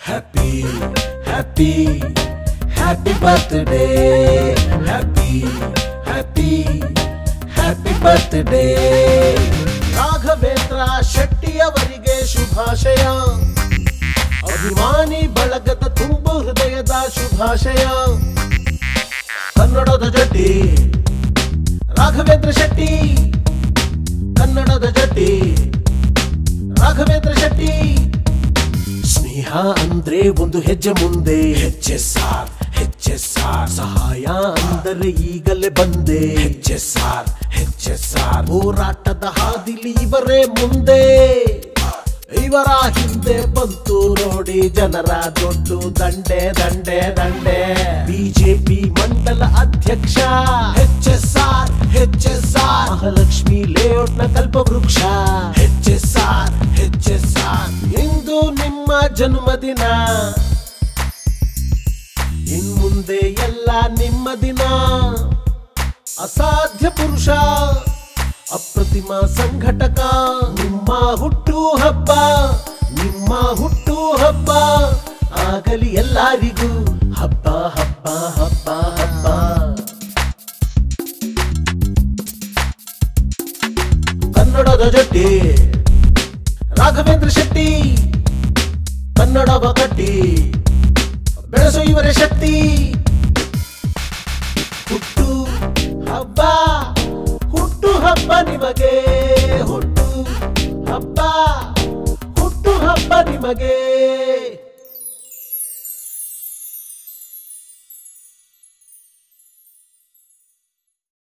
happy happy happy birthday happy happy happy birthday Raghavendra ಶೆಟ್ಟಿಯವರಿಗೆ ಶುಭಾಶಯ ಅಭಿಮಾನಿ ಬಳಗದ ತುಂಬು ಹೃದಯದ ಶುಭಾಶಯ ಕನ್ನಡದ ಜಟ್ಟಿ ರಾಘವೇಂದ್ರ ಶೆಟ್ಟಿ ಕನ್ನಡದ ಜಟ್ಟಿ ರಾಘವೇಂದ್ರ ಶೆಟ್ಟಿ ಸ್ನೇಹ ಅಂದ್ರೆ ಒಂದು ಹೆಜ್ಜೆ ಮುಂದೆ ಹೆಜ್ಜೆ ಸಾರ್ ಹೆಜ್ಜೆ ಸಾರ್ ಸಹಾಯ ಅಂದರೆ ಈಗಲೇ ಬಂದೆ ಹೆಜ್ಜೆ ಸಾರ್ ಹೆಜ್ಜೆ ಸಾರ್ ಹೋರಾಟದ ಹಾದಿಲಿ ಇವರೇ ಮುಂದೆ ಇವರ ಹಿಂದೆ ಬಂತು ನೋಡಿ ಜನರ ದೊಡ್ಡ ದಂಡೆ ದಂಡೆ ದಂಡೆ ಬಿಜೆಪಿ ಮಂಡಲ ಅಧ್ಯಕ್ಷ H S R H S R Mahalakshmi layout ನ ಕಲ್ಪವೃಕ್ಷ H S R H S R ಇಂದು ನಿಮ್ಮ ಜನ್ಮದಿನ ಇನ್ ಮುಂದೆ ಎಲ್ಲ ನಿಮ್ಮ ದಿನ ಅಸಾಧ್ಯ ಪುರುಷ ಅಪ್ರತಿಮ ಸಂಘಟಕ ನಿಮ್ಮ ಹುಟ್ಟು ಹಬ್ಬ ನಿಮ್ಮ ಹುಟ್ಟು ಹಬ್ಬ ಆಗಲಿ ಎಲ್ಲರಿಗೂ ಹಬ್ಬ ಹಬ್ಬ ಹಬ್ಬ ಹಬ್ಬ ಕನ್ನಡದ ಜಟ್ಟಿ ರಾಘವೇಂದ್ರ ಶೆಟ್ಟಿ ಕನ್ನಡವ ಕಟ್ಟಿ ಬೆಳೆಸೋ ಇವರ ಶಕ್ತಿ ಹುಟ್ಟು ಹಬ್ಬ ಹುಟ್ಟು ಹಬ್ಬ ನಿಮಗೆ ಹುಟ್ಟು ಹಬ್ಬ ಹುಟ್ಟು ಹಬ್ಬ ನಿಮಗೆ